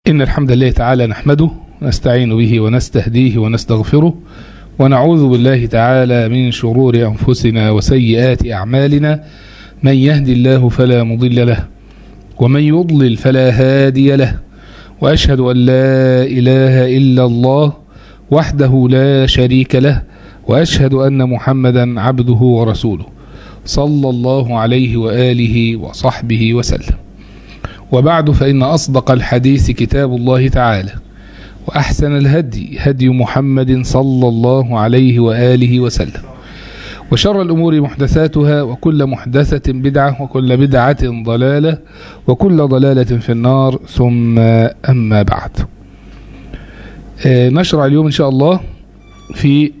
إن الحمد لله تعالى نحمده ونستعين به ونستهديه ونستغفره ونعوذ بالله تعالى من شرور أنفسنا وسيئات أعمالنا من يهدي الله فلا مضل له ومن يضلل فلا هادي له وأشهد أن لا إله إلا الله وحده لا شريك له وأشهد أن محمدا عبده ورسوله صلى الله عليه وآله وصحبه وسلم وبعد فإن أصدق الحديث كتاب الله تعالى وأحسن الهدي هدي محمد صلى الله عليه وآله وسلم وشر الأمور محدثاتها وكل محدثة بدعة وكل بدعة ضلالة وكل ضلالة في النار ثم أما بعد نشرع اليوم إن شاء الله في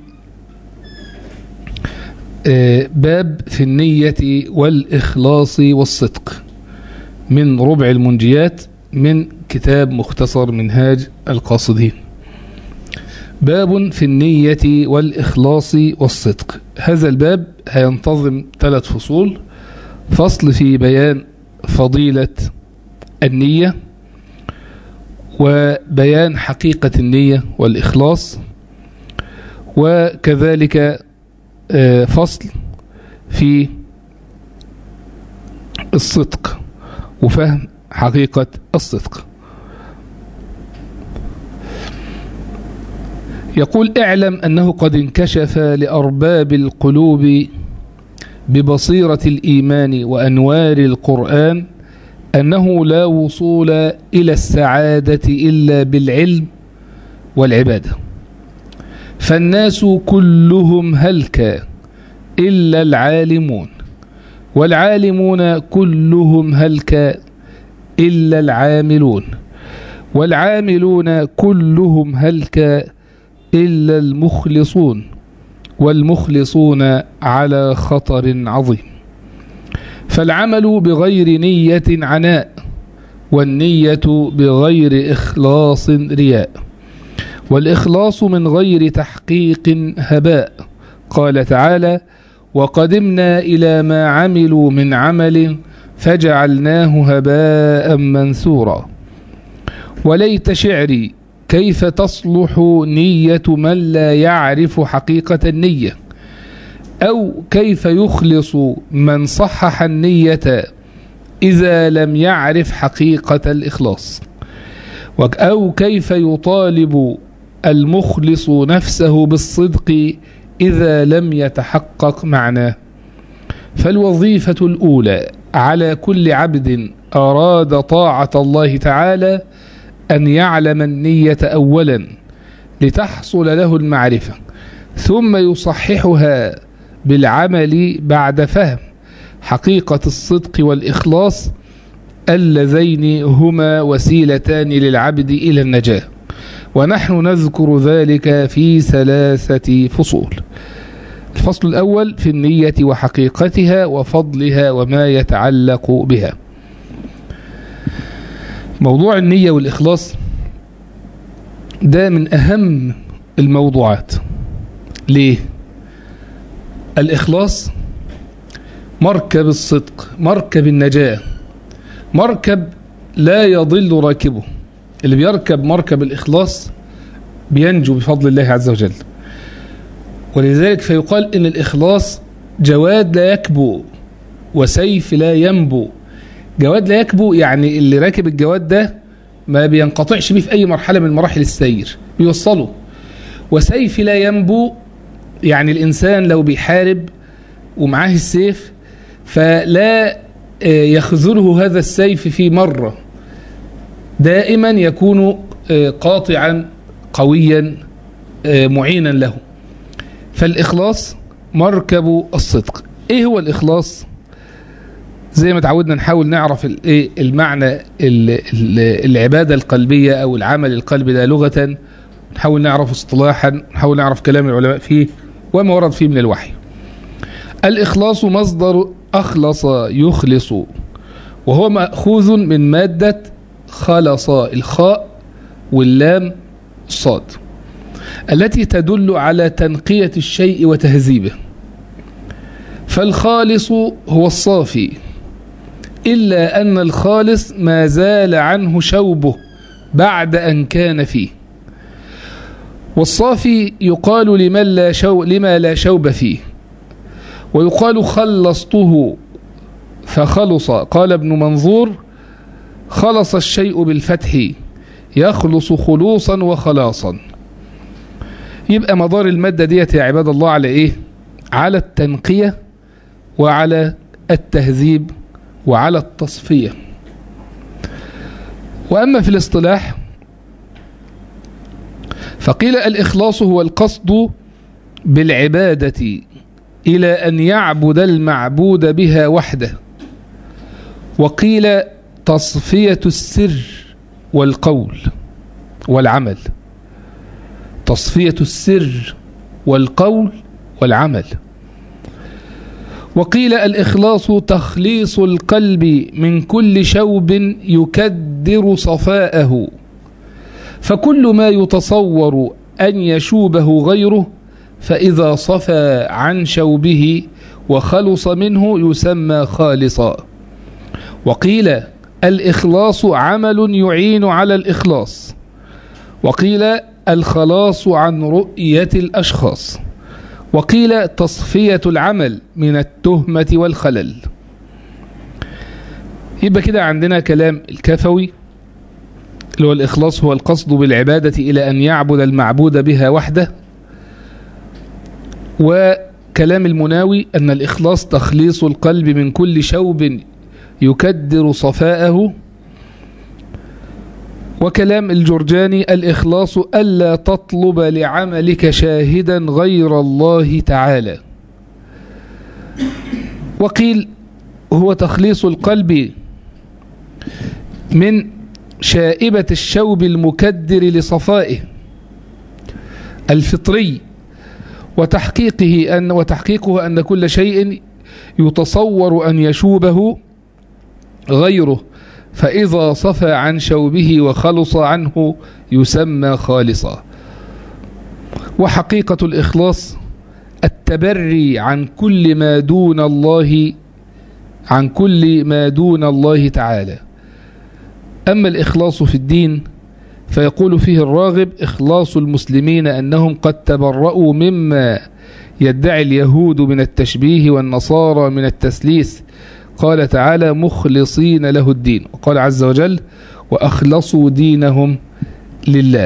باب في النية والإخلاص والصدق من ربع المنجيات من كتاب مختصر منهاج القاصدين باب في النية والإخلاص والصدق هذا الباب هينتظم ثلاث فصول فصل في بيان فضيلة النية وبيان حقيقة النية والإخلاص وكذلك فصل في الصدق وفهم حقيقة الصدق يقول اعلم أنه قد انكشف لأرباب القلوب ببصيرة الإيمان وأنوار القرآن أنه لا وصول إلى السعادة إلا بالعلم والعبادة فالناس كلهم هلك إلا العالمون والعالمون كلهم هلك إلا العاملون والعاملون كلهم هلك إلا المخلصون والمخلصون على خطر عظيم فالعمل بغير نية عناء والنية بغير إخلاص رياء والإخلاص من غير تحقيق هباء قال تعالى وقدمنا إلى ما عملوا من عمل فجعلناه هباء منثورا وليت شعري كيف تصلح نية من لا يعرف حقيقة النية أو كيف يخلص من صحح النية إذا لم يعرف حقيقة الإخلاص أو كيف يطالب المخلص نفسه بالصدق إذا لم يتحقق معناه فالوظيفة الأولى على كل عبد أراد طاعة الله تعالى أن يعلم النية أولا لتحصل له المعرفة ثم يصححها بالعمل بعد فهم حقيقة الصدق والإخلاص اللذين هما وسيلتان للعبد إلى النجاة ونحن نذكر ذلك في ثلاثة فصول الفصل الأول في النية وحقيقتها وفضلها وما يتعلق بها موضوع النية والإخلاص ده من أهم الموضوعات ليه؟ الإخلاص مركب الصدق مركب النجاة مركب لا يضل راكبه اللي بيركب مركب الإخلاص بينجو بفضل الله عز وجل ولذلك فيقال إن الإخلاص جواد لا يكبو وسيف لا ينبو جواد لا يكبو يعني اللي راكب الجواد ده ما بينقطعش بيه في أي مرحلة من مراحل السير بيوصله وسيف لا ينبو يعني الإنسان لو بيحارب ومعاه السيف فلا يخذله هذا السيف في مرة دائما يكون قاطعا قويا معينا له فالإخلاص مركب الصدق إيه هو الإخلاص زي ما تعودنا نحاول نعرف المعنى العبادة القلبية أو العمل القلبي ده لغة نحاول نعرف اصطلاحا نحاول نعرف كلام العلماء فيه وما ورد فيه من الوحي الإخلاص مصدر أخلص يخلص وهو مأخوذ من مادة خلص الخاء واللام الصاد التي تدل على تنقية الشيء وتهذيبه فالخالص هو الصافي إلا أن الخالص ما زال عنه شوبه بعد أن كان فيه والصافي يقال لمن لا شو لما لا شوب فيه ويقال خلصته فخلص قال ابن منظور خلص الشيء بالفتح يخلص خلوصا وخلاصا يبقى مدار المادة ديت يا عباد الله على ايه على التنقية وعلى التهذيب وعلى التصفية وأما في الاصطلاح فقيل الإخلاص هو القصد بالعبادة إلى أن يعبد المعبود بها وحده وقيل تصفية السر والقول والعمل تصفية السر والقول والعمل وقيل الإخلاص تخليص القلب من كل شوب يكدر صفاءه فكل ما يتصور أن يشوبه غيره فإذا صفى عن شوبه وخلص منه يسمى خالصا وقيل الإخلاص عمل يعين على الإخلاص وقيل الخلاص عن رؤية الأشخاص وقيل تصفية العمل من التهمة والخلل يبقى كده عندنا كلام الكفوي اللي هو الإخلاص هو القصد بالعبادة إلى أن يعبد المعبود بها وحده وكلام المناوي أن الإخلاص تخليص القلب من كل شوب يكدر صفاءه وكلام الجرجاني الإخلاص ألا تطلب لعملك شاهدا غير الله تعالى وقيل هو تخليص القلب من شائبة الشوب المكدر لصفائه الفطري وتحقيقه أن وتحقيقه أن كل شيء يتصور أن يشوبه غيره فإذا صفى عن شوبه وخلص عنه يسمى خالصا وحقيقة الإخلاص التبري عن كل ما دون الله عن كل ما دون الله تعالى أما الإخلاص في الدين فيقول فيه الراغب إخلاص المسلمين أنهم قد تبرؤوا مما يدعي اليهود من التشبيه والنصارى من التسليس قال تعالى مخلصين له الدين وقال عز وجل وأخلصوا دينهم لله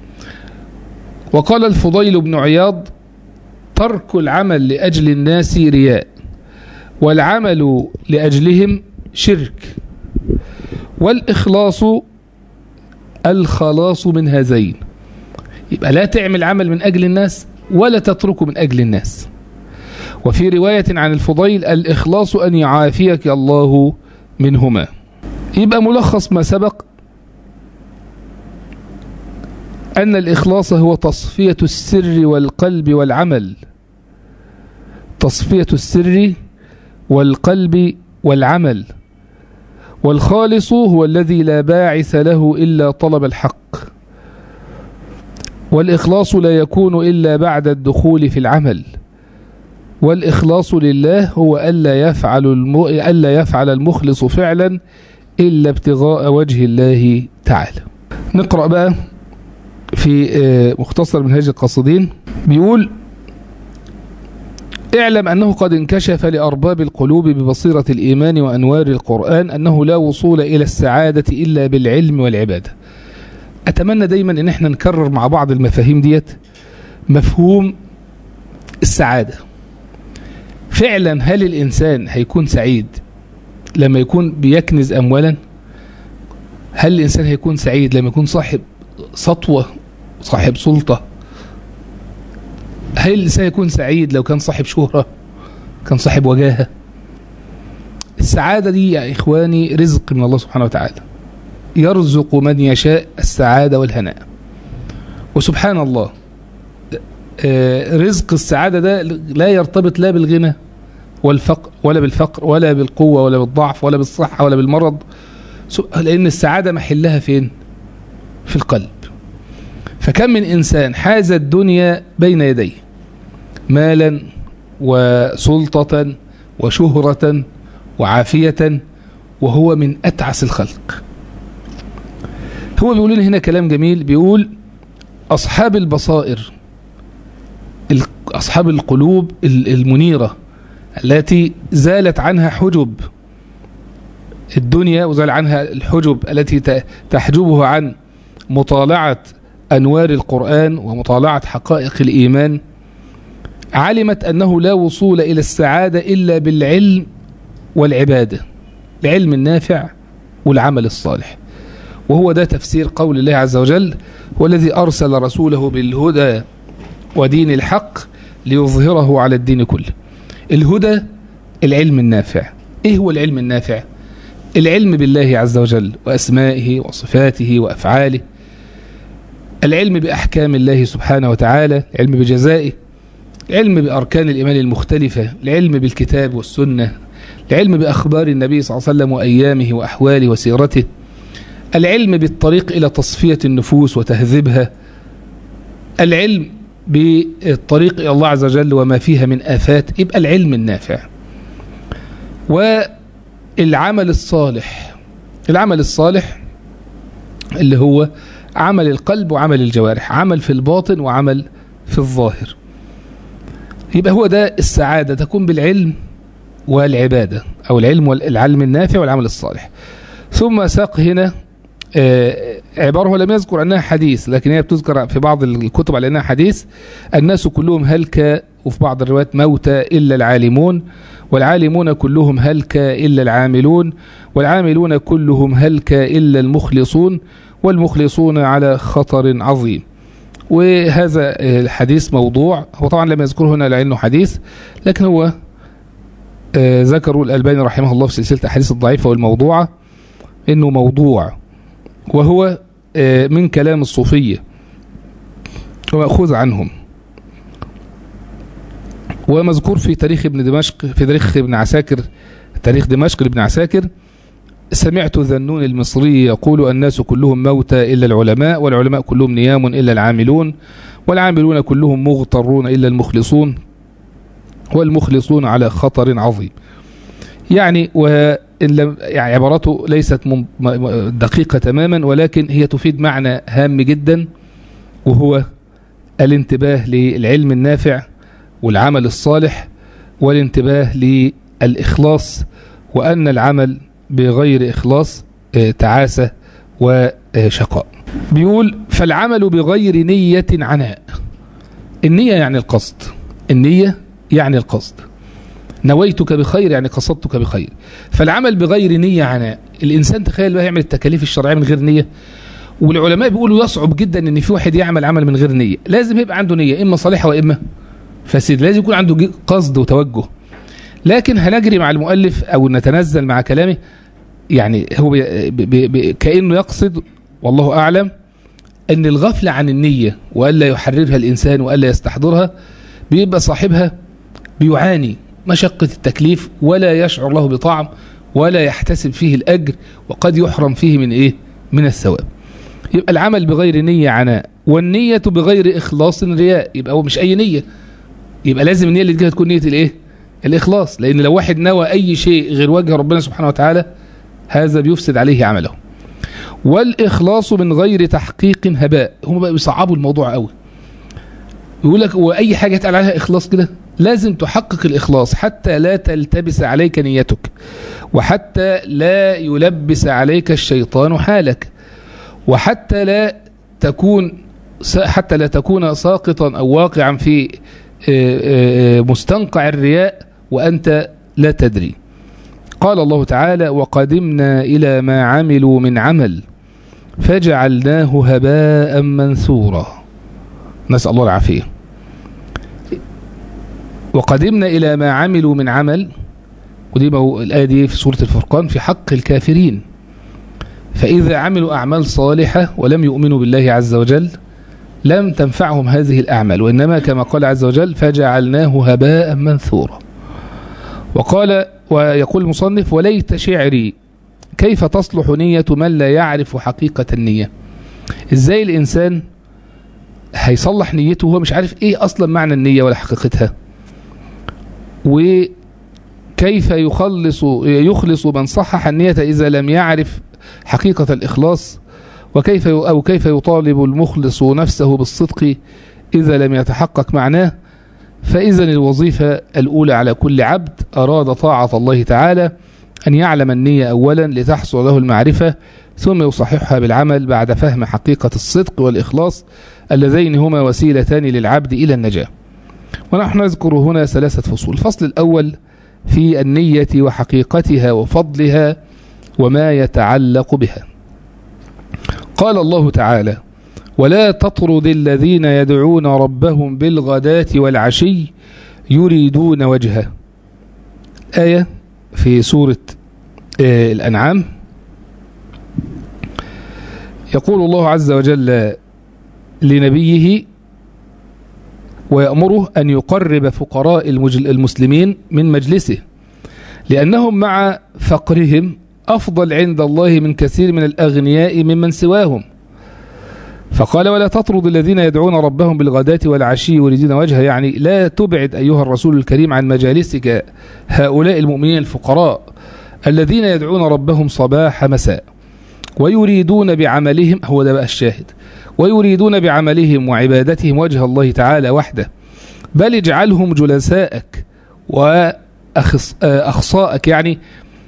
وقال الفضيل بن عياض ترك العمل لأجل الناس رياء والعمل لأجلهم شرك والإخلاص الخلاص من هذين يبقى لا تعمل عمل من أجل الناس ولا تتركه من أجل الناس وفي رواية عن الفضيل الإخلاص أن يعافيك الله منهما يبقى ملخص ما سبق أن الإخلاص هو تصفية السر والقلب والعمل تصفية السر والقلب والعمل والخالص هو الذي لا باعث له إلا طلب الحق والإخلاص لا يكون إلا بعد الدخول في العمل والإخلاص لله هو ألا يفعل, الم... ألا يفعل المخلص فعلا إلا ابتغاء وجه الله تعالى نقرأ بقى في مختصر منهاج القاصدين بيقول اعلم أنه قد انكشف لأرباب القلوب ببصيرة الإيمان وأنوار القرآن أنه لا وصول إلى السعادة إلا بالعلم والعبادة أتمنى دايما أن احنا نكرر مع بعض المفاهيم ديت مفهوم السعادة فعلا هل الإنسان هيكون سعيد لما يكون بيكنز أموالا هل الإنسان هيكون سعيد لما يكون صاحب سطوة صاحب سلطة هل الإنسان يكون سعيد لو كان صاحب شهرة كان صاحب وجاهة السعادة دي يا إخواني رزق من الله سبحانه وتعالى يرزق من يشاء السعادة والهناء وسبحان الله رزق السعادة ده لا يرتبط لا بالغنى والفقر ولا بالفقر ولا بالقوة ولا بالضعف ولا بالصحة ولا بالمرض لأن السعادة محلها فين في القلب فكم من إنسان حاز الدنيا بين يديه مالا وسلطة وشهرة وعافية وهو من أتعس الخلق هو بيقول لنا هنا كلام جميل بيقول أصحاب البصائر أصحاب القلوب المنيرة التي زالت عنها حجب الدنيا وزال عنها الحجب التي تحجبه عن مطالعة أنوار القرآن ومطالعة حقائق الإيمان علمت أنه لا وصول إلى السعادة إلا بالعلم والعبادة العلم النافع والعمل الصالح وهو ده تفسير قول الله عز وجل والذي أرسل رسوله بالهدى ودين الحق ليظهره على الدين كله الهدى العلم النافع ايه هو العلم النافع العلم بالله عز وجل وأسمائه وصفاته وأفعاله العلم بأحكام الله سبحانه وتعالى العلم بجزائه العلم بأركان الإيمان المختلفة العلم بالكتاب والسنة العلم بأخبار النبي صلى الله عليه وسلم وأيامه وأحواله وسيرته العلم بالطريق إلى تصفية النفوس وتهذيبها العلم بالطريق إلى الله عز وجل وما فيها من آفات يبقى العلم النافع والعمل الصالح العمل الصالح اللي هو عمل القلب وعمل الجوارح عمل في الباطن وعمل في الظاهر يبقى هو ده السعادة تكون بالعلم والعبادة أو العلم والعلم النافع والعمل الصالح ثم ساق هنا عبارة لم يذكر أنها حديث لكن هي بتذكر في بعض الكتب على أنها حديث الناس كلهم هلك وفي بعض الروايات موتى إلا العالمون والعالمون كلهم هلك إلا العاملون والعاملون كلهم هلك إلا المخلصون والمخلصون على خطر عظيم وهذا الحديث موضوع هو طبعا لم يذكره هنا لأنه حديث لكن هو ذكروا الألباني رحمه الله في سلسلة الأحاديث الضعيفة والموضوعة إنه موضوع وهو من كلام الصوفية ومأخوذ عنهم ومذكور في تاريخ ابن دمشق في تاريخ ابن عساكر تاريخ دمشق لابن عساكر سمعت ذنون المصري يقول الناس كلهم موتى إلا العلماء والعلماء كلهم نيام إلا العاملون والعاملون كلهم مغترون إلا المخلصون والمخلصون على خطر عظيم يعني وإن لم يعني عبارته ليست دقيقة تماما ولكن هي تفيد معنى هام جدا وهو الانتباه للعلم النافع والعمل الصالح والانتباه للإخلاص وأن العمل بغير إخلاص تعاسة وشقاء بيقول فالعمل بغير نية عناء النية يعني القصد النية يعني القصد نويتك بخير يعني قصدتك بخير فالعمل بغير نية عناء الإنسان تخيل بقى يعمل التكاليف الشرعية من غير نية والعلماء بيقولوا يصعب جدا ان في واحد يعمل عمل من غير نية لازم يبقى عنده نية إما صالحة وإما فاسد لازم يكون عنده قصد وتوجه لكن هنجري مع المؤلف أو نتنزل مع كلامه يعني هو بي بي بي كأنه يقصد والله أعلم أن الغفلة عن النية وألا يحررها الإنسان وألا يستحضرها بيبقى صاحبها بيعاني مشقة التكليف ولا يشعر له بطعم ولا يحتسب فيه الأجر وقد يحرم فيه من إيه من الثواب يبقى العمل بغير نية عناء والنية بغير إخلاص رياء يبقى هو مش أي نية يبقى لازم النية اللي تجيها تكون نية الإيه الإخلاص لأن لو واحد نوى أي شيء غير وجه ربنا سبحانه وتعالى هذا بيفسد عليه عمله والإخلاص من غير تحقيق هباء هم بقى بيصعبوا الموضوع قوي يقول لك واي حاجه يتقال عليها اخلاص كده لازم تحقق الاخلاص حتى لا تلتبس عليك نيتك وحتى لا يلبس عليك الشيطان حالك وحتى لا تكون حتى لا تكون ساقطا او واقعا في مستنقع الرياء وانت لا تدري قال الله تعالى وقدمنا الى ما عملوا من عمل فجعلناه هباء منثورا نسأل الله العافية وقدمنا إلى ما عملوا من عمل ودي الآية دي في سورة الفرقان في حق الكافرين فإذا عملوا أعمال صالحة ولم يؤمنوا بالله عز وجل لم تنفعهم هذه الأعمال وإنما كما قال عز وجل فجعلناه هباء منثورا وقال ويقول المصنف وليت شعري كيف تصلح نية من لا يعرف حقيقة النية ازاي الإنسان هيصلح نيته وهو مش عارف ايه اصلا معنى النية ولا حقيقتها وكيف يخلص يخلص من صحح النية اذا لم يعرف حقيقة الاخلاص وكيف أو كيف يطالب المخلص نفسه بالصدق إذا لم يتحقق معناه فإذا الوظيفة الأولى على كل عبد أراد طاعة الله تعالى أن يعلم النية أولا لتحصل له المعرفة ثم يصححها بالعمل بعد فهم حقيقة الصدق والإخلاص اللذين هما وسيلتان للعبد إلى النجاة ونحن نذكر هنا ثلاثة فصول الفصل الأول في النية وحقيقتها وفضلها وما يتعلق بها قال الله تعالى ولا تطرد الذين يدعون ربهم بالغداة والعشي يريدون وجهه آية في سورة الأنعام يقول الله عز وجل لنبيه ويأمره أن يقرب فقراء المسلمين من مجلسه لأنهم مع فقرهم أفضل عند الله من كثير من الأغنياء ممن سواهم فقال ولا تطرد الذين يدعون ربهم بالغداة والعشي يريدون وجهه يعني لا تبعد أيها الرسول الكريم عن مجالسك هؤلاء المؤمنين الفقراء الذين يدعون ربهم صباح مساء ويريدون بعملهم هو ده بقى الشاهد ويريدون بعملهم وعبادتهم وجه الله تعالى وحده بل اجعلهم جلساءك وأخصائك يعني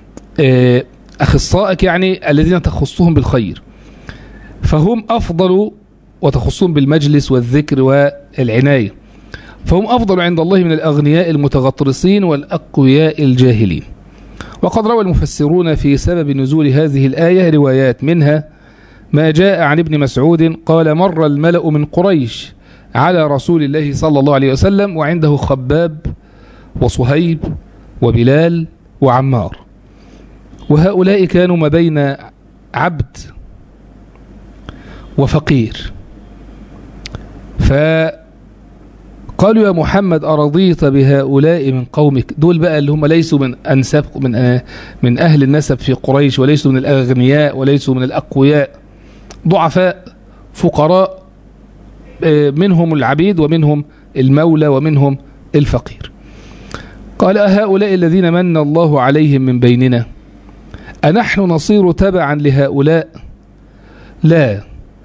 أخصائك يعني الذين تخصهم بالخير فهم أفضل وتخصهم بالمجلس والذكر والعناية فهم أفضل عند الله من الأغنياء المتغطرسين والأقوياء الجاهلين وقد روى المفسرون في سبب نزول هذه الآية روايات منها ما جاء عن ابن مسعود قال مر الملأ من قريش على رسول الله صلى الله عليه وسلم وعنده خباب وصهيب وبلال وعمار وهؤلاء كانوا ما بين عبد وفقير فقالوا يا محمد أرضيت بهؤلاء من قومك دول بقى اللي هم ليسوا من أنساب من, من أهل النسب في قريش وليسوا من الأغنياء وليسوا من الأقوياء ضعفاء فقراء منهم العبيد ومنهم المولى ومنهم الفقير قال أهؤلاء الذين من الله عليهم من بيننا أنحن نصير تبعا لهؤلاء لا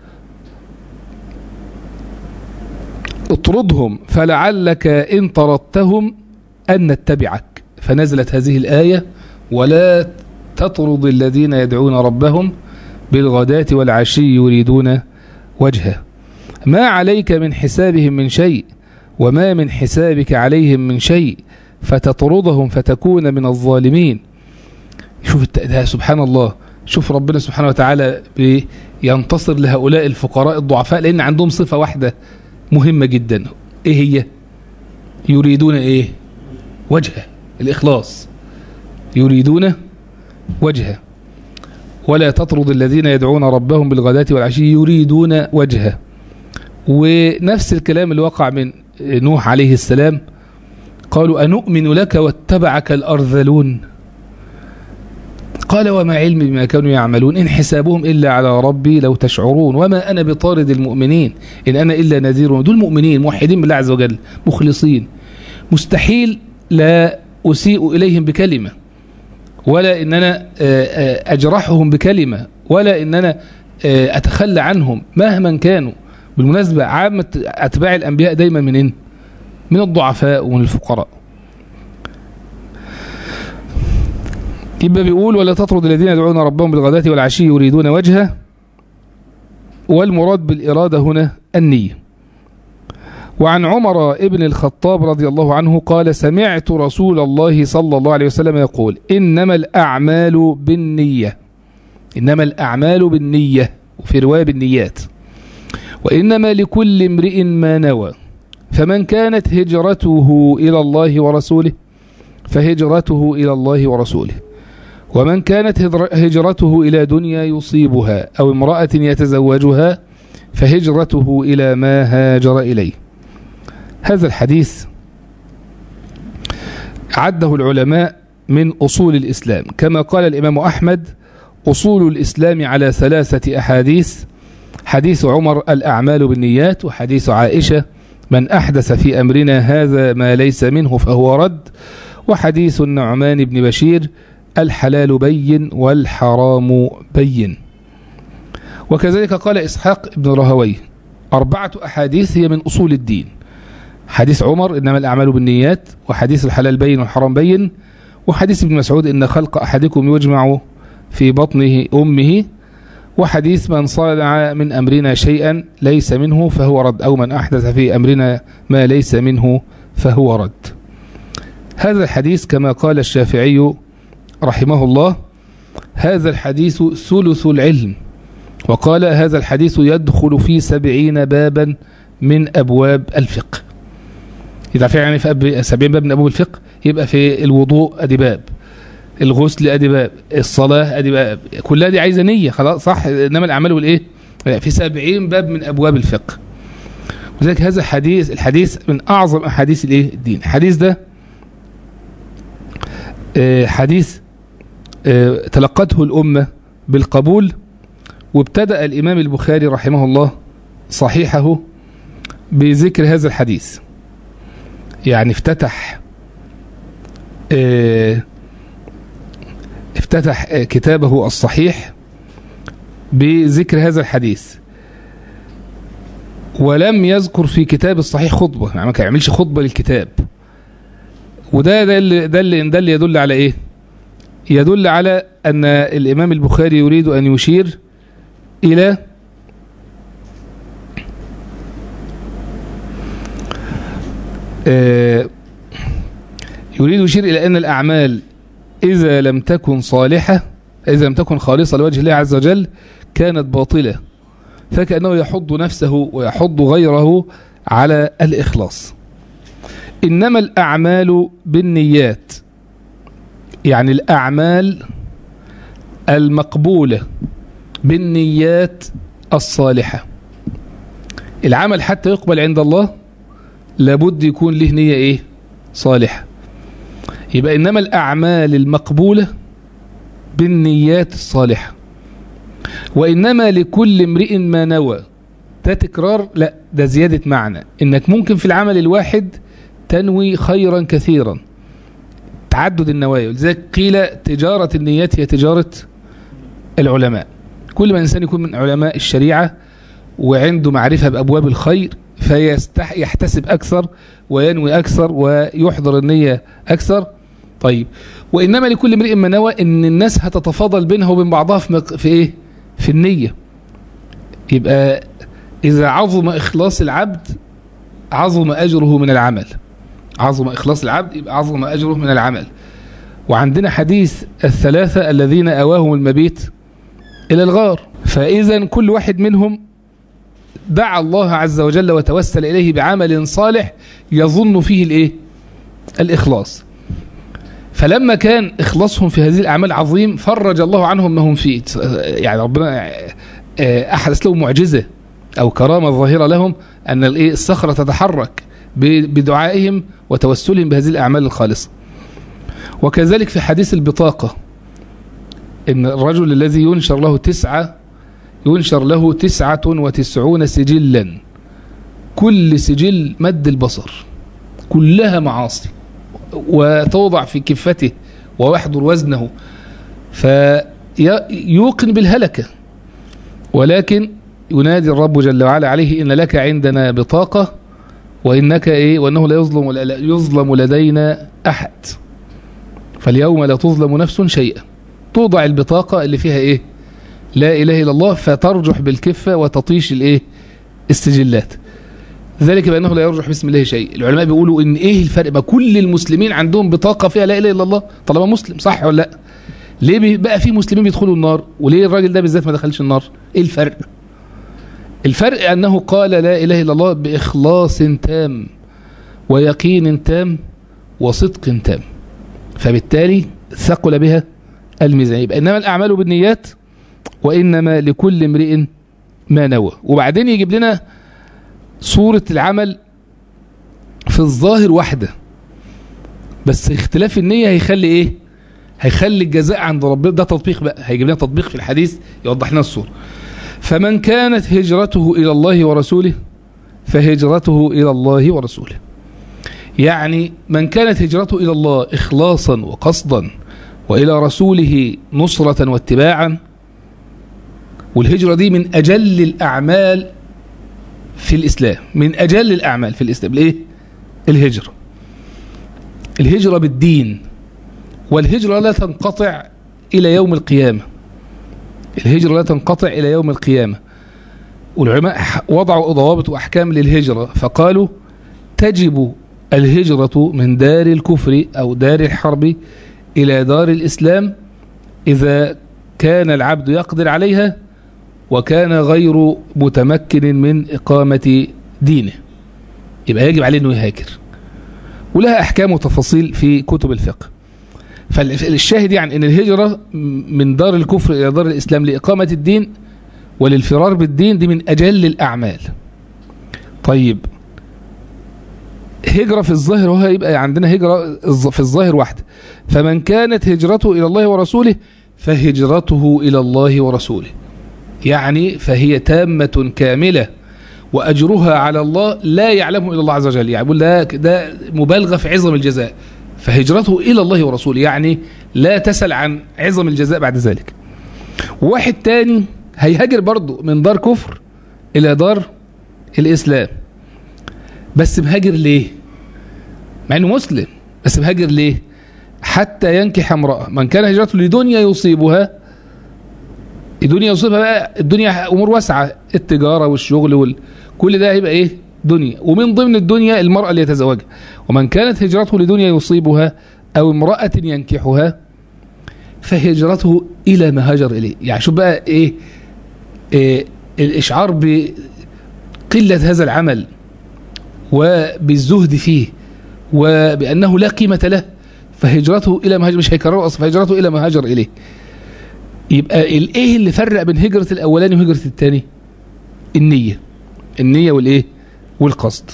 اطردهم فلعلك إن طردتهم أن نتبعك فنزلت هذه الآية ولا تطرد الذين يدعون ربهم بالغداة والعشي يريدون وجهه ما عليك من حسابهم من شيء وما من حسابك عليهم من شيء فتطردهم فتكون من الظالمين شوف سبحان الله شوف ربنا سبحانه وتعالى ينتصر لهؤلاء الفقراء الضعفاء لأن عندهم صفة واحدة مهمة جدا ايه هي يريدون ايه وجهه الإخلاص يريدون وجهه ولا تطرد الذين يدعون ربهم بالغداة والعشي يريدون وجهه ونفس الكلام اللي وقع من نوح عليه السلام قالوا أنؤمن لك واتبعك الأرذلون قال وما علمي بما كانوا يعملون إن حسابهم إلا على ربي لو تشعرون وما أنا بطارد المؤمنين إن أنا إلا نذير دول مؤمنين موحدين بالله عز وجل مخلصين مستحيل لا أسيء إليهم بكلمة ولا إن أنا أجرحهم بكلمة ولا إن أنا أتخلى عنهم مهما كانوا بالمناسبة عامة أتباع الأنبياء دايما منين من الضعفاء ومن الفقراء يبقى بيقول ولا تطرد الذين يدعون ربهم بالغداة والعشي يريدون وجهه والمراد بالإرادة هنا النية وعن عمر ابن الخطاب رضي الله عنه قال سمعت رسول الله صلى الله عليه وسلم يقول إنما الأعمال بالنية إنما الأعمال بالنية وفي رواية بالنيات وإنما لكل امرئ ما نوى فمن كانت هجرته إلى الله ورسوله فهجرته إلى الله ورسوله ومن كانت هجرته إلى دنيا يصيبها أو امرأة يتزوجها فهجرته إلى ما هاجر إليه هذا الحديث عده العلماء من أصول الإسلام كما قال الإمام أحمد أصول الإسلام على ثلاثة أحاديث حديث عمر الأعمال بالنيات وحديث عائشة من أحدث في أمرنا هذا ما ليس منه فهو رد وحديث النعمان بن بشير الحلال بين والحرام بين وكذلك قال إسحاق بن رهوي أربعة أحاديث هي من أصول الدين حديث عمر إنما الأعمال بالنيات وحديث الحلال بين والحرام بين وحديث ابن مسعود إن خلق أحدكم يجمع في بطنه أمه وحديث من صنع من أمرنا شيئا ليس منه فهو رد أو من أحدث في أمرنا ما ليس منه فهو رد هذا الحديث كما قال الشافعي رحمه الله هذا الحديث ثلث العلم وقال هذا الحديث يدخل في سبعين بابا من أبواب الفقه إذا في يعني في سبعين باب من أبواب الفقه يبقى في الوضوء أدي باب الغسل أدي باب الصلاة أدي باب كلها دي عايزة نية خلاص صح إنما الأعمال والإيه في سبعين باب من أبواب الفقه وذلك هذا الحديث الحديث من أعظم أحاديث الإيه الدين الحديث ده حديث تلقته الأمة بالقبول وابتدأ الإمام البخاري رحمه الله صحيحه بذكر هذا الحديث يعني افتتح افتتح كتابه الصحيح بذكر هذا الحديث ولم يذكر في كتاب الصحيح خطبة يعني ما كان يعملش خطبة للكتاب وده ده اللي, ده اللي, ده اللي يدل على ايه يدل على أن الإمام البخاري يريد أن يشير إلى يريد يشير إلى أن الأعمال إذا لم تكن صالحة إذا لم تكن خالصة لوجه الله عز وجل كانت باطلة فكأنه يحض نفسه ويحض غيره على الإخلاص إنما الأعمال بالنيات يعني الأعمال المقبولة بالنيات الصالحة العمل حتى يقبل عند الله لابد يكون له نية إيه صالحة يبقى إنما الأعمال المقبولة بالنيات الصالحة وإنما لكل امرئ ما نوى ده تكرار لا ده زيادة معنى إنك ممكن في العمل الواحد تنوي خيرا كثيرا تعدد النوايا لذلك قيل تجارة النيات هي تجارة العلماء كل ما إنسان يكون من علماء الشريعة وعنده معرفة بأبواب الخير فيحتسب أكثر وينوي أكثر ويحضر النية أكثر طيب وإنما لكل امرئ ما نوى إن الناس هتتفاضل بينها وبين بعضها في, مق... في إيه؟ في النية يبقى إذا عظم إخلاص العبد عظم أجره من العمل عظم إخلاص العبد يبقى عظم أجره من العمل وعندنا حديث الثلاثة الذين أواهم المبيت إلى الغار فإذا كل واحد منهم دعا الله عز وجل وتوسل إليه بعمل صالح يظن فيه الإيه؟ الإخلاص فلما كان إخلاصهم في هذه الأعمال عظيم فرج الله عنهم ما هم فيه يعني ربنا أحدث لهم معجزة أو كرامة ظاهرة لهم أن الصخرة تتحرك بدعائهم وتوسلهم بهذه الأعمال الخالصة وكذلك في حديث البطاقة إن الرجل الذي ينشر له تسعة ينشر له تسعة وتسعون سجلا كل سجل مد البصر كلها معاصي وتوضع في كفته ويحضر وزنه فيوقن بالهلكة ولكن ينادي الرب جل وعلا عليه إن لك عندنا بطاقة وإنك إيه وأنه لا يظلم, لا يظلم لدينا أحد فاليوم لا تظلم نفس شيئا توضع البطاقة اللي فيها إيه لا إله إلا الله فترجح بالكفة وتطيش الإيه السجلات ذلك بأنه لا يرجح باسم الله شيء العلماء بيقولوا إن إيه الفرق ما كل المسلمين عندهم بطاقة فيها لا إله إلا الله طالما مسلم صح ولا لا ليه بقى في مسلمين بيدخلوا النار وليه الراجل ده بالذات ما دخلش النار إيه الفرق الفرق أنه قال لا إله إلا الله بإخلاص تام ويقين تام وصدق تام فبالتالي ثقل بها الميزان يبقى إنما الأعمال بالنيات وإنما لكل امرئ ما نوى وبعدين يجيب لنا صورة العمل في الظاهر واحدة بس اختلاف النية هيخلي ايه هيخلي الجزاء عند ربنا ده تطبيق بقى هيجيب لنا تطبيق في الحديث يوضح لنا الصورة فمن كانت هجرته إلى الله ورسوله فهجرته إلى الله ورسوله يعني من كانت هجرته إلى الله إخلاصا وقصدا وإلى رسوله نصرة واتباعا والهجرة دي من أجل الأعمال في الإسلام من أجل الأعمال في الإسلام ليه؟ الهجرة الهجرة بالدين والهجرة لا تنقطع إلى يوم القيامة الهجرة لا تنقطع إلى يوم القيامة والعلماء وضعوا ضوابط وأحكام للهجرة فقالوا تجب الهجرة من دار الكفر أو دار الحرب إلى دار الإسلام إذا كان العبد يقدر عليها وكان غير متمكن من إقامة دينه يبقى يجب عليه أنه يهاجر ولها أحكام وتفاصيل في كتب الفقه فالشاهد يعني أن الهجرة من دار الكفر إلى دار الإسلام لإقامة الدين وللفرار بالدين دي من أجل الأعمال طيب هجرة في الظاهر وهو يبقى عندنا هجرة في الظاهر واحدة فمن كانت هجرته إلى الله ورسوله فهجرته إلى الله ورسوله يعني فهي تامة كاملة وأجرها على الله لا يعلمه إلا الله عز وجل يعني يقول ده, ده مبالغة في عظم الجزاء فهجرته إلى الله ورسوله يعني لا تسل عن عظم الجزاء بعد ذلك وواحد تاني هيهاجر برضه من دار كفر إلى دار الإسلام بس مهاجر ليه مع انه مسلم بس مهاجر ليه حتى ينكح امرأة من كان هجرته لدنيا يصيبها الدنيا يصيبها بقى الدنيا امور واسعة التجارة والشغل وال... كل ده هيبقى ايه دنيا ومن ضمن الدنيا المرأة اللي يتزوجها ومن كانت هجرته لدنيا يصيبها او امرأة ينكحها فهجرته الى ما هاجر اليه يعني شوف بقى ايه, إيه الاشعار بقلة هذا العمل وبالزهد فيه وبأنه لا قيمة له فهجرته إلى ما هاجر مش هيكرره أصلا فهجرته إلى ما هاجر إليه يبقى الإيه اللي فرق بين هجرة الأولاني وهجرة الثاني النية النية والإيه والقصد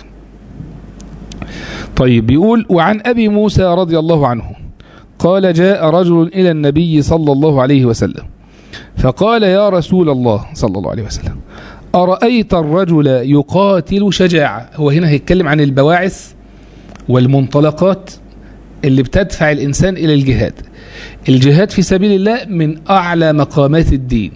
طيب بيقول وعن أبي موسى رضي الله عنه قال جاء رجل إلى النبي صلى الله عليه وسلم فقال يا رسول الله صلى الله عليه وسلم أرأيت الرجل يقاتل شجاعة هو هنا هيتكلم عن البواعث والمنطلقات اللي بتدفع الإنسان إلى الجهاد الجهاد في سبيل الله من أعلى مقامات الدين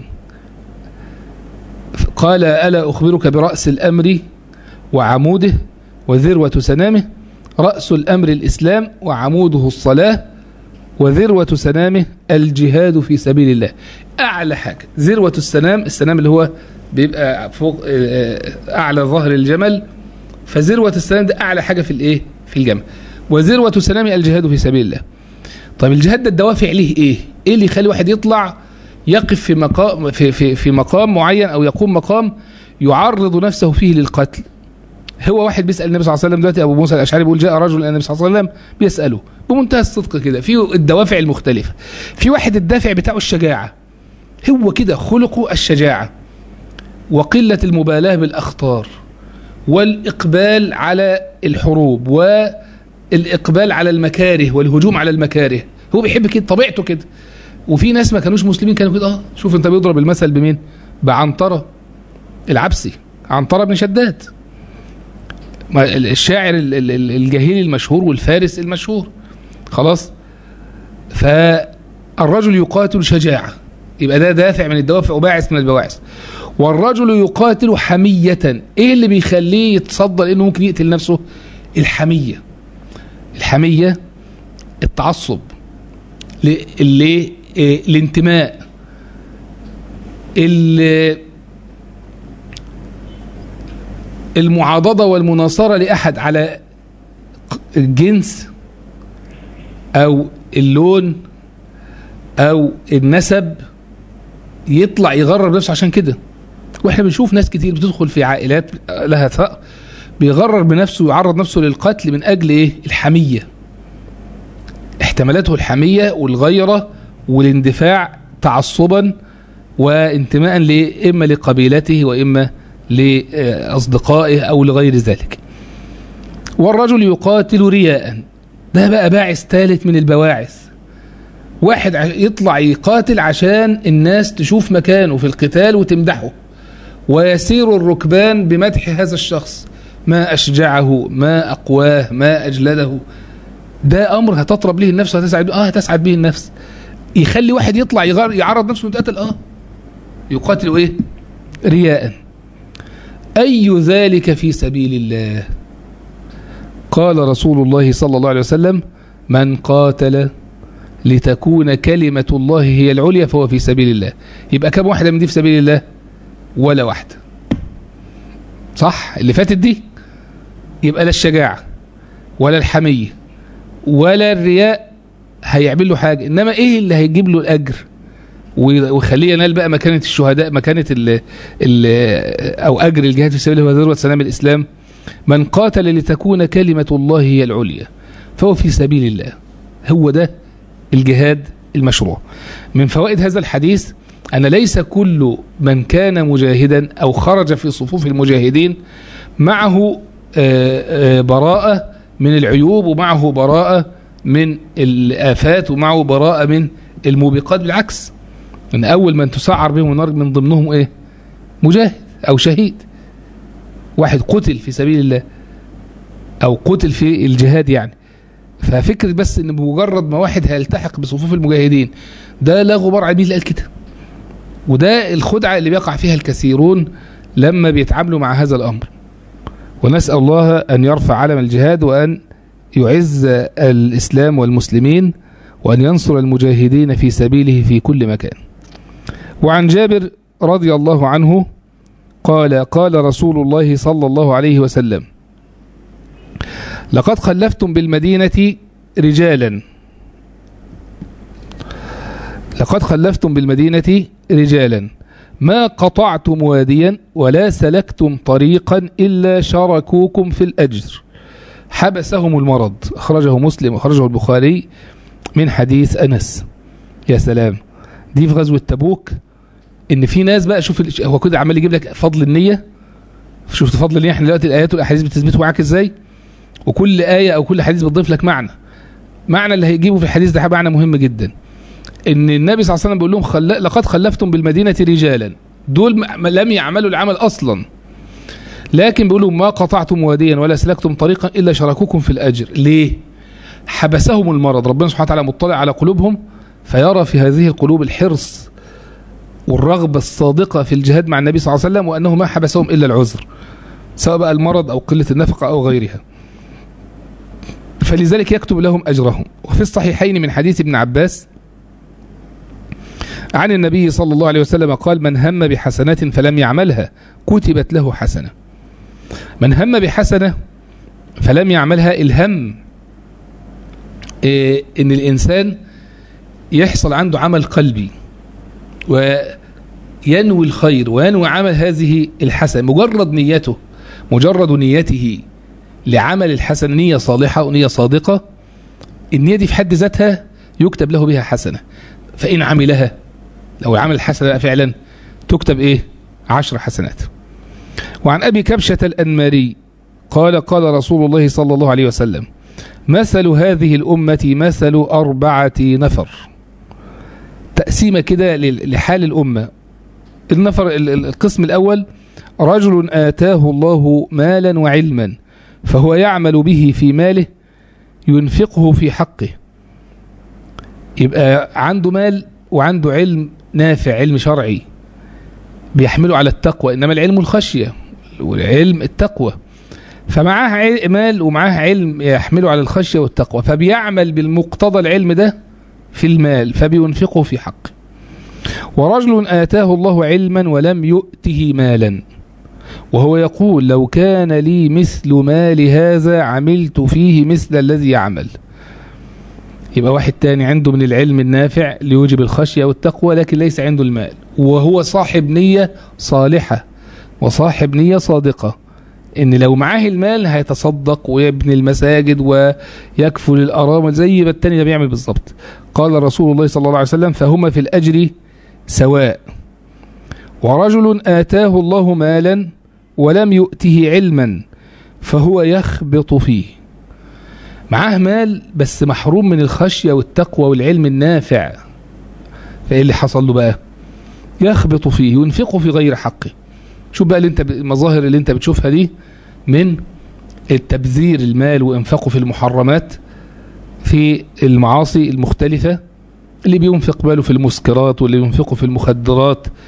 قال ألا أخبرك برأس الأمر وعموده وذروة سنامه رأس الأمر الإسلام وعموده الصلاة وذروة سنامه الجهاد في سبيل الله أعلى حاجة ذروة السنام السنام اللي هو بيبقى فوق أعلى ظهر الجمل فذروة السنام ده أعلى حاجة في الإيه في الجمل وذروة سنام الجهاد في سبيل الله طيب الجهاد ده الدوافع ليه إيه إيه اللي يخلي واحد يطلع يقف في مقام في, في, في مقام معين أو يقوم مقام يعرض نفسه فيه للقتل هو واحد بيسأل النبي صلى الله عليه وسلم دلوقتي أبو موسى الأشعري بيقول جاء رجل إلى النبي صلى الله عليه وسلم بيسأله بمنتهى الصدق كده في الدوافع المختلفة في واحد الدافع بتاعه الشجاعة هو كده خلقه الشجاعة وقلة المبالاة بالأخطار والإقبال على الحروب والإقبال على المكاره والهجوم على المكاره هو بيحب كده طبيعته كده وفي ناس ما كانوش مسلمين كانوا كده اه شوف انت بيضرب المثل بمين بعنترة العبسي عنترة بن شداد الشاعر الجاهلي المشهور والفارس المشهور خلاص فالرجل يقاتل شجاعة يبقى ده دافع من الدوافع وباعث من البواعث والرجل يقاتل حمية ايه اللي بيخليه يتصدر انه ممكن يقتل نفسه الحمية الحمية التعصب اللي الانتماء المعاضدة والمناصرة لأحد على الجنس أو اللون أو النسب يطلع يغرر نفسه عشان كده واحنا بنشوف ناس كتير بتدخل في عائلات لها ثأر بيغرر بنفسه ويعرض نفسه للقتل من أجل إيه الحمية احتمالته الحمية والغيرة والاندفاع تعصبا وانتماء إما لقبيلته وإما لأصدقائه أو لغير ذلك والرجل يقاتل رياء ده بقى باعث ثالث من البواعث واحد يطلع يقاتل عشان الناس تشوف مكانه في القتال وتمدحه ويسير الركبان بمدح هذا الشخص ما أشجعه ما أقواه ما أجلده ده أمر هتطرب به النفس وهتسعد اه هتسعد به النفس يخلي واحد يطلع يعرض نفسه ويتقتل اه يقاتل إيه رياء أي ذلك في سبيل الله قال رسول الله صلى الله عليه وسلم من قاتل لتكون كلمة الله هي العليا فهو في سبيل الله يبقى كم واحدة من دي في سبيل الله ولا واحدة صح اللي فاتت دي يبقى لا الشجاعة ولا الحمية ولا الرياء هيعمل له حاجة إنما إيه اللي هيجيب له الأجر ويخليه ينال بقى مكانة الشهداء مكانة ال ال أو أجر الجهاد في سبيل الله وذروة سلام الإسلام من قاتل لتكون كلمة الله هي العليا فهو في سبيل الله هو ده الجهاد المشروع من فوائد هذا الحديث أن ليس كل من كان مجاهدا أو خرج في صفوف المجاهدين معه براءة من العيوب ومعه براءة من الآفات ومعه براءة من الموبقات بالعكس من أول من تسعر بهم النار من ضمنهم إيه مجاهد أو شهيد واحد قتل في سبيل الله أو قتل في الجهاد يعني ففكرة بس ان بمجرد ما واحد هيلتحق بصفوف المجاهدين ده لا غبار عليه قال كده وده الخدعة اللي بيقع فيها الكثيرون لما بيتعاملوا مع هذا الأمر ونسأل الله أن يرفع علم الجهاد وأن يعز الإسلام والمسلمين وأن ينصر المجاهدين في سبيله في كل مكان وعن جابر رضي الله عنه قال قال رسول الله صلى الله عليه وسلم لقد خلفتم بالمدينة رجالا لقد خلفتم بالمدينة رجالا ما قطعتم واديا ولا سلكتم طريقا إلا شاركوكم في الأجر حبسهم المرض أخرجه مسلم أخرجه البخاري من حديث أنس يا سلام دي في غزوة تبوك إن في ناس بقى شوف هو كده عمال يجيب لك فضل النية شفت فضل النية احنا دلوقتي الآيات والأحاديث بتثبته معاك إزاي وكل آية أو كل حديث بتضيف لك معنى معنى اللي هيجيبه في الحديث ده معنى مهم جدا ان النبي صلى الله عليه وسلم بيقول لهم خل... لقد خلفتم بالمدينة رجالا دول لم يعملوا العمل أصلا لكن بيقولوا ما قطعتم واديا ولا سلكتم طريقا إلا شاركوكم في الأجر ليه حبسهم المرض ربنا سبحانه وتعالى مطلع على قلوبهم فيرى في هذه القلوب الحرص والرغبة الصادقة في الجهاد مع النبي صلى الله عليه وسلم وأنه ما حبسهم إلا العذر سواء بقى المرض أو قلة النفقة أو غيرها فلذلك يكتب لهم أجرهم وفي الصحيحين من حديث ابن عباس عن النبي صلى الله عليه وسلم قال من هم بحسنة فلم يعملها كتبت له حسنة من هم بحسنة فلم يعملها الهم إيه ان الانسان يحصل عنده عمل قلبي وينوي الخير وينوي عمل هذه الحسنة مجرد نيته مجرد نيته لعمل الحسنة نية صالحة ونية صادقة النية دي في حد ذاتها يكتب له بها حسنة فإن عملها لو عمل الحسنة فعلا تكتب إيه عشر حسنات وعن أبي كبشة الأنماري قال قال رسول الله صلى الله عليه وسلم مثل هذه الأمة مثل أربعة نفر تقسيمة كده لحال الأمة النفر القسم الأول رجل آتاه الله مالا وعلما فهو يعمل به في ماله ينفقه في حقه يبقى عنده مال وعنده علم نافع علم شرعي بيحمله على التقوى إنما العلم الخشية والعلم التقوى فمعاه مال ومعاه علم يحمله على الخشية والتقوى فبيعمل بالمقتضى العلم ده في المال فبينفقه في حقه ورجل آتاه الله علما ولم يؤته مالا وهو يقول لو كان لي مثل مال هذا عملت فيه مثل الذي يعمل يبقى واحد تاني عنده من العلم النافع ليوجب الخشية والتقوى لكن ليس عنده المال وهو صاحب نية صالحة وصاحب نية صادقة ان لو معاه المال هيتصدق ويبني المساجد ويكفل الارامل زي ما التاني ده بيعمل بالظبط قال رسول الله صلى الله عليه وسلم فهما في الاجر سواء ورجل آتاه الله مالا ولم يؤته علما فهو يخبط فيه معاه مال بس محروم من الخشية والتقوى والعلم النافع فإيه اللي حصل له بقى يخبط فيه ينفقه في غير حقه شوف بقى اللي انت المظاهر اللي انت بتشوفها دي من التبذير المال وانفاقه في المحرمات في المعاصي المختلفة اللي بينفق باله في المسكرات واللي بينفقه في المخدرات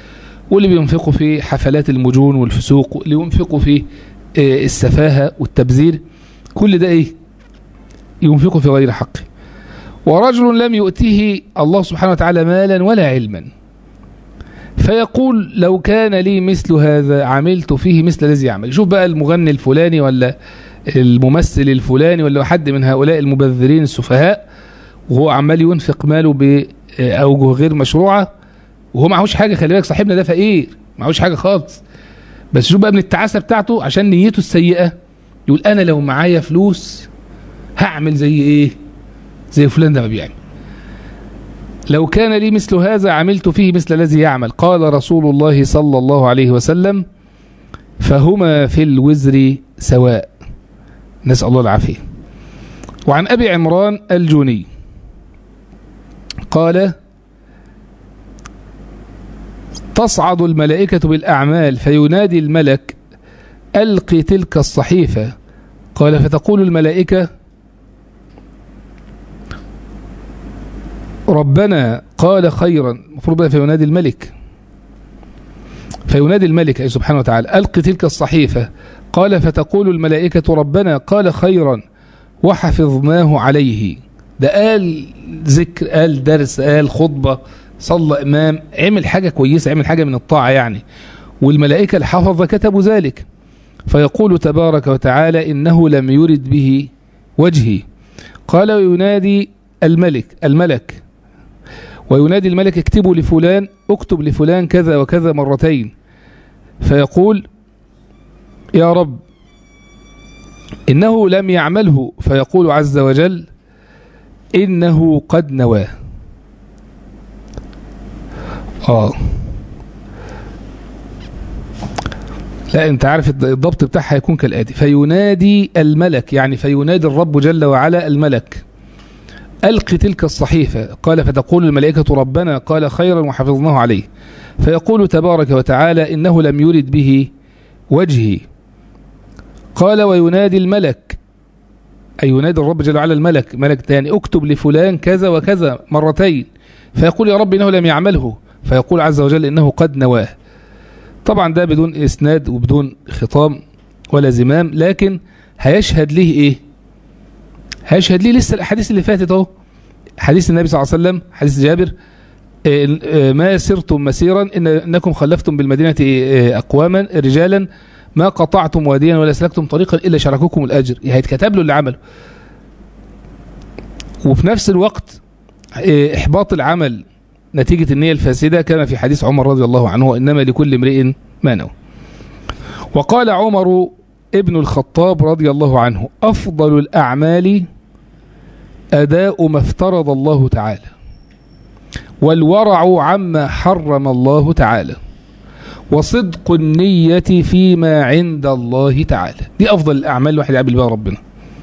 واللي بينفقوا في حفلات المجون والفسوق واللي ينفقوا في آه، السفاهة والتبذير كل ده ايه ينفقوا في غير حقه ورجل لم يؤته الله سبحانه وتعالى مالا ولا علما فيقول لو كان لي مثل هذا عملت فيه مثل الذي يعمل شوف بقى المغني الفلاني ولا الممثل الفلاني ولا حد من هؤلاء المبذرين السفهاء وهو عمال ينفق ماله بأوجه غير مشروعة وهو معهوش حاجة خلي بالك صاحبنا ده فقير معهوش حاجة خالص بس شوف بقى من التعاسة بتاعته عشان نيته السيئة يقول أنا لو معايا فلوس هعمل زي إيه زي فلان ده ما بيعمل لو كان لي مثل هذا عملت فيه مثل الذي يعمل قال رسول الله صلى الله عليه وسلم فهما في الوزر سواء نسأل الله العافية وعن أبي عمران الجوني قال تصعد الملائكة بالأعمال فينادي الملك ألقي تلك الصحيفة قال فتقول الملائكة ربنا قال خيرا المفروض بقى فينادي الملك فينادي الملك أي سبحانه وتعالى ألق تلك الصحيفة قال فتقول الملائكة ربنا قال خيرا وحفظناه عليه ده قال ذكر قال درس قال خطبة صلى إمام عمل حاجة كويسة عمل حاجة من الطاعة يعني والملائكة الحفظة كتبوا ذلك فيقول تبارك وتعالى إنه لم يرد به وجهي قال وينادي الملك الملك وينادي الملك اكتبوا لفلان اكتب لفلان كذا وكذا مرتين فيقول يا رب إنه لم يعمله فيقول عز وجل إنه قد نواه آه لا انت عارف الضبط بتاعها هيكون كالآتي فينادي الملك يعني فينادي الرب جل وعلا الملك ألق تلك الصحيفة قال فتقول الملائكة ربنا قال خيرا وحفظناه عليه فيقول تبارك وتعالى إنه لم يرد به وجهي قال وينادي الملك أي ينادي الرب جل وعلا الملك ملك تاني اكتب لفلان كذا وكذا مرتين فيقول يا رب إنه لم يعمله فيقول عز وجل إنه قد نواه طبعا ده بدون إسناد وبدون خطام ولا زمام لكن هيشهد ليه إيه هيشهد ليه لسه الأحاديث اللي فاتت أهو حديث النبي صلى الله عليه وسلم حديث جابر ما سرتم مسيرا إن انكم خلفتم بالمدينه اقواما رجالا ما قطعتم واديا ولا سلكتم طريقا الا شاركوكم الاجر هيتكتب له اللي عمله وفي نفس الوقت احباط العمل نتيجه النيه الفاسده كما في حديث عمر رضي الله عنه وانما لكل امرئ ما نوى وقال عمر ابن الخطاب رضي الله عنه افضل الاعمال اداء ما افترض الله تعالى والورع عما حرم الله تعالى وصدق النية فيما عند الله تعالى دي أفضل الأعمال الواحد يقابل بها ربنا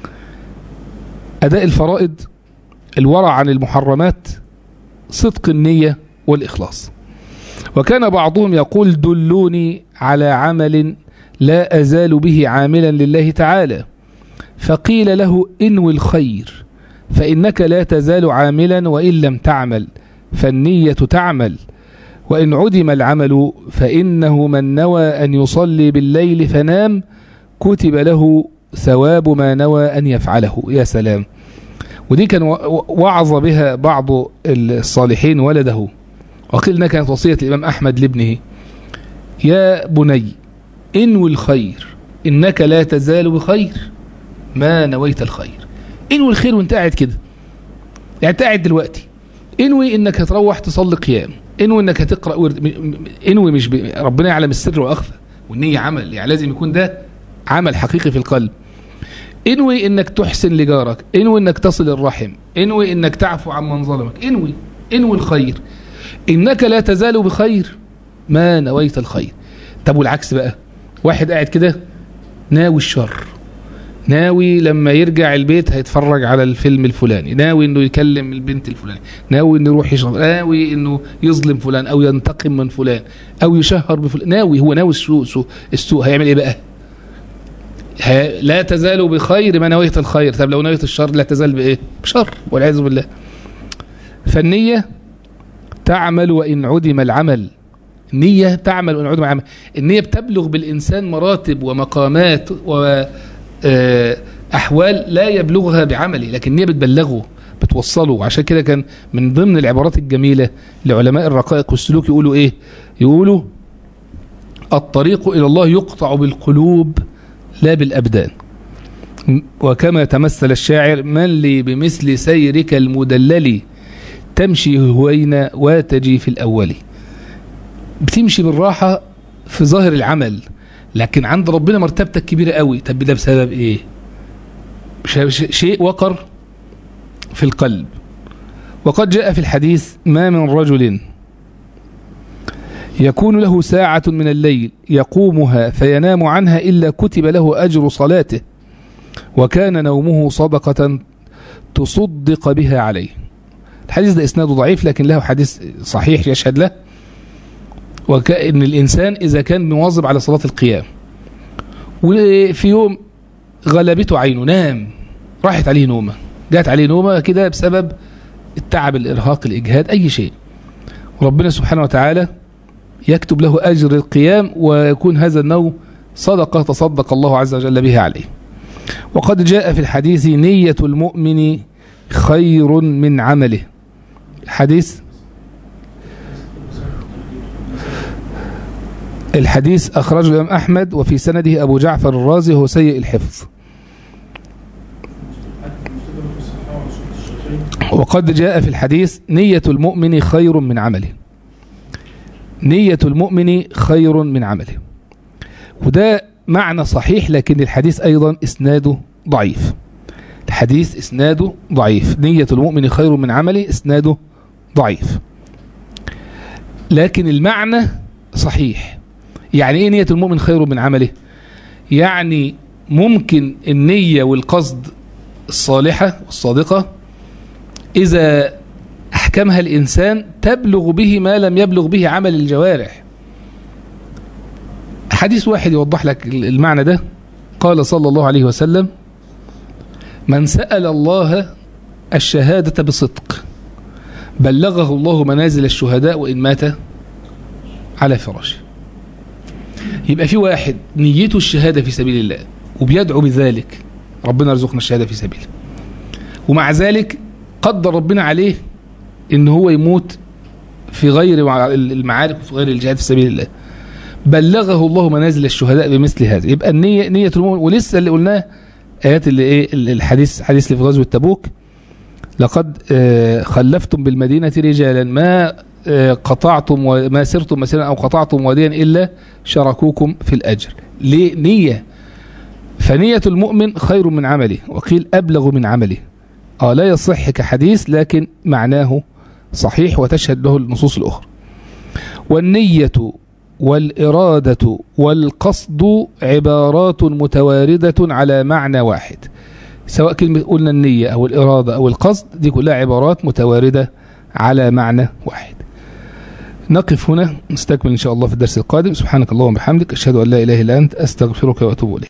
أداء الفرائض الورع عن المحرمات صدق النية والإخلاص وكان بعضهم يقول دلوني على عمل لا أزال به عاملا لله تعالى فقيل له انوي الخير فإنك لا تزال عاملا وإن لم تعمل فالنية تعمل وإن عدم العمل فإنه من نوى أن يصلي بالليل فنام كتب له ثواب ما نوى أن يفعله يا سلام ودي كان وعظ بها بعض الصالحين ولده وقيل انها كانت وصية الإمام أحمد لابنه يا بني انوي الخير إنك لا تزال بخير ما نويت الخير انوي الخير وانت قاعد كده يعني انت قاعد دلوقتي انوي انك هتروح تصلي قيام انوي انك هتقرا ورد انوي مش ب... ربنا يعلم السر واخفى والنية عمل يعني لازم يكون ده عمل حقيقي في القلب انوي انك تحسن لجارك انوي انك تصل الرحم انوي انك تعفو عن من ظلمك انوي انوي الخير انك لا تزال بخير ما نويت الخير طب والعكس بقى واحد قاعد كده ناوي الشر ناوي لما يرجع البيت هيتفرج على الفيلم الفلاني ناوي انه يكلم البنت الفلاني ناوي انه يروح يشرب ناوي انه يظلم فلان او ينتقم من فلان او يشهر بفلان ناوي هو ناوي السوء سوء السوء هيعمل ايه بقى لا تزال بخير ما نويت الخير طب لو نويت الشر لا تزال بايه بشر والعياذ بالله فالنية تعمل وإن عدم العمل النية تعمل ونعود مع عمل النية بتبلغ بالإنسان مراتب ومقامات وأحوال لا يبلغها بعمله لكن النية بتبلغه بتوصله عشان كده كان من ضمن العبارات الجميلة لعلماء الرقائق والسلوك يقولوا إيه يقولوا الطريق إلى الله يقطع بالقلوب لا بالأبدان وكما تمثل الشاعر من لي بمثل سيرك المدلل تمشي هوينا وتجي في الأول بتمشي بالراحة في ظاهر العمل لكن عند ربنا مرتبتك كبيرة قوي طب ده بسبب ايه شيء وقر في القلب وقد جاء في الحديث ما من رجل يكون له ساعة من الليل يقومها فينام عنها إلا كتب له أجر صلاته وكان نومه صدقة تصدق بها عليه الحديث ده إسناده ضعيف لكن له حديث صحيح يشهد له وكأن الإنسان إذا كان مواظب على صلاة القيام وفي يوم غلبته عينه نام راحت عليه نومه جات عليه نومه كده بسبب التعب الإرهاق الإجهاد أي شيء ربنا سبحانه وتعالى يكتب له أجر القيام ويكون هذا النوم صدقة تصدق الله عز وجل بها عليه وقد جاء في الحديث نية المؤمن خير من عمله الحديث الحديث أخرجه الإمام أحمد وفي سنده أبو جعفر الرازي هو سيء الحفظ وقد جاء في الحديث نية المؤمن خير من عمله نية المؤمن خير من عمله وده معنى صحيح لكن الحديث أيضا إسناده ضعيف الحديث إسناده ضعيف نية المؤمن خير من عمله إسناده ضعيف لكن المعنى صحيح يعني إيه نية المؤمن خير من عمله يعني ممكن النية والقصد الصالحة والصادقة إذا أحكمها الإنسان تبلغ به ما لم يبلغ به عمل الجوارح حديث واحد يوضح لك المعنى ده قال صلى الله عليه وسلم من سأل الله الشهادة بصدق بلغه الله منازل الشهداء وإن مات على فراشه يبقى في واحد نيته الشهادة في سبيل الله وبيدعو بذلك ربنا يرزقنا الشهادة في سبيله ومع ذلك قدر ربنا عليه ان هو يموت في غير المعارك وفي غير الجهاد في سبيل الله بلغه الله منازل الشهداء بمثل هذا يبقى النية نية المؤمن ولسه اللي قلناه آيات اللي ايه الحديث حديث اللي في غزوة تبوك لقد خلفتم بالمدينة رجالا ما قطعتم وما سرتم مسيرا أو قطعتم واديا إلا شركوكم في الأجر ليه نية فنية المؤمن خير من عمله وقيل أبلغ من عمله آه لا يصح كحديث لكن معناه صحيح وتشهد له النصوص الأخرى والنية والإرادة والقصد عبارات متواردة على معنى واحد سواء كلمة قلنا النية أو الإرادة أو القصد دي كلها عبارات متواردة على معنى واحد نقف هنا نستكمل إن شاء الله في الدرس القادم سبحانك اللهم وبحمدك أشهد أن لا إله إلا أنت أستغفرك وأتوب إليك